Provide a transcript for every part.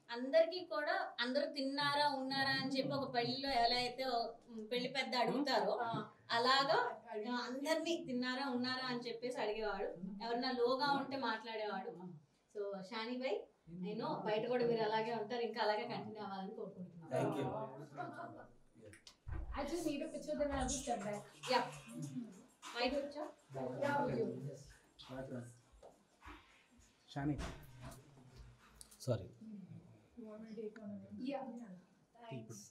అందరికీ కూడా అందరూ తిన్నారా ఉన్నారా అని చెప్పి ఒక పెళ్లిలో ఎలా అయితే ఓ- పెళ్లి పెద్ద అడుగుతారో అలాగా ఆ, అందరినీ తిన్నారా ఉన్నారా అని చెప్పేసి అడిగేవాడు ఎవరన్నా లోగా ఉంటే మాట్లాడేవాడు సో షాని బై నేను బయట కూడా మీరు అలాగే ఉంటారు ఇంకా అలాగే కంటిన్యూ అవ్వాలని కోరుకుంటున్నాను thank you I just need a picture, then I'll just step back. Yeah బయట వచ్చా Yeah, with you. షాని sorry You want me to take one? of them? Yeah. Thanks.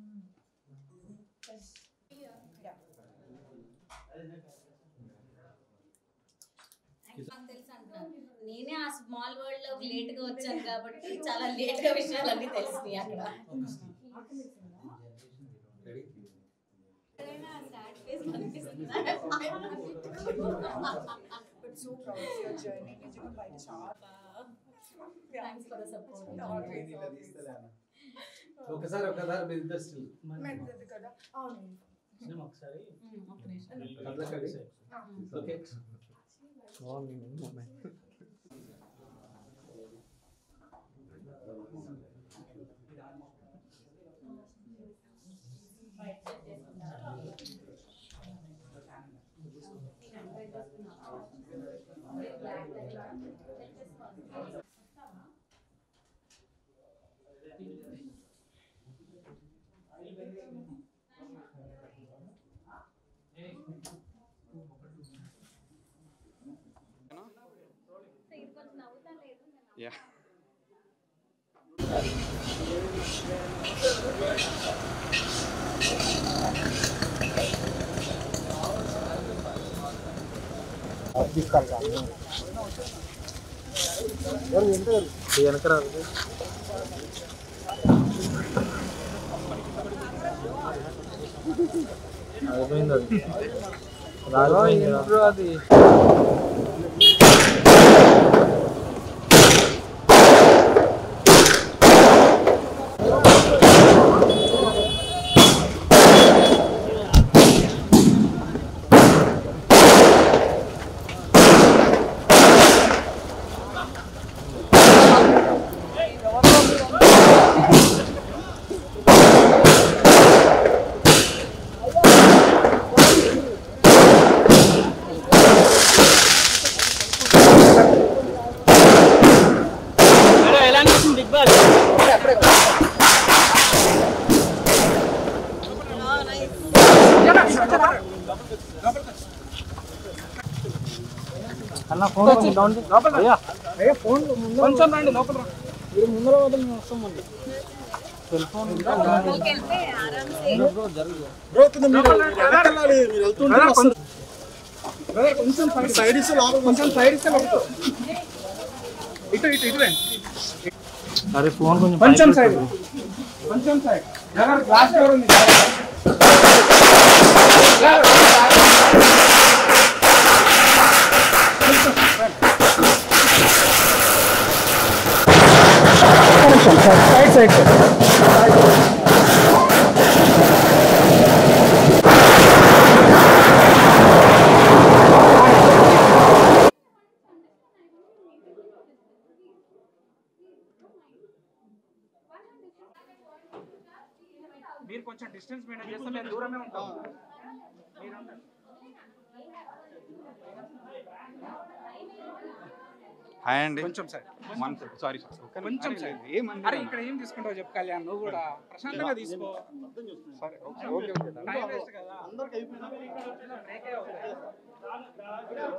నాకు తెలుసు అంటారు నేనే ఆ స్మాల్ వరల్డ్ లో లేట్ గా వచ్చాను కాబట్టి చాలా లేట్ గా విషయాలన్నీ తెలిసినాయి అక్కడ రెడీ ఎక్కడైనా sad face కనిపిస్తుందా? But so proud of your journey. నిజంగా బయట చాలా Thanks for the support. ఒకసారి ఒకసారి మీ ఇద్దరు స్టిల్ మెత్తది కదా అవును ఒకసారి ఉమ్, ఒక్క నిమిషం. అందరికీ ఓకే యా అన్న ఫోన్ లోపల ఫోన్ కొంచెం రండి లోపల రా. మీరు ముందర వద్ద మేము వస్తాం మళ్ళీ సెల్ ఫోన్ లోపలికి వెళ్తే ఆరామ్సే కొంచెం సైడ్ ఇస్తే లోపల కొంచెం సైడ్ ఇస్తే లోపల ఇటు ఇటు ఇటు రండి అరే ఫోన్ కొంచెం కొంచెం సైడ్ కొంచెం సైడ్ గ్లాస్ డోర్ ఉంది సైడ్ సైడ్ మీరు కొంచెం డిస్టెన్స్ మెయింటైన్ చేస్తే మేము దూరమే ఉంటాం మీరు ఉండండి. హాయ్ అండి కొంచెం సైడ్ వన్ సారీ కొంచెం సైడ్ ఏమండి అరే ఇక్కడ ఏం తీసుకుంటావు చెప్పు కళ్యాణ్ నువ్వు కూడా ప్రశాంతంగా తీసుకో సరే ఓకే ఓకే టైం వేస్ట్ కదా బ్రేక్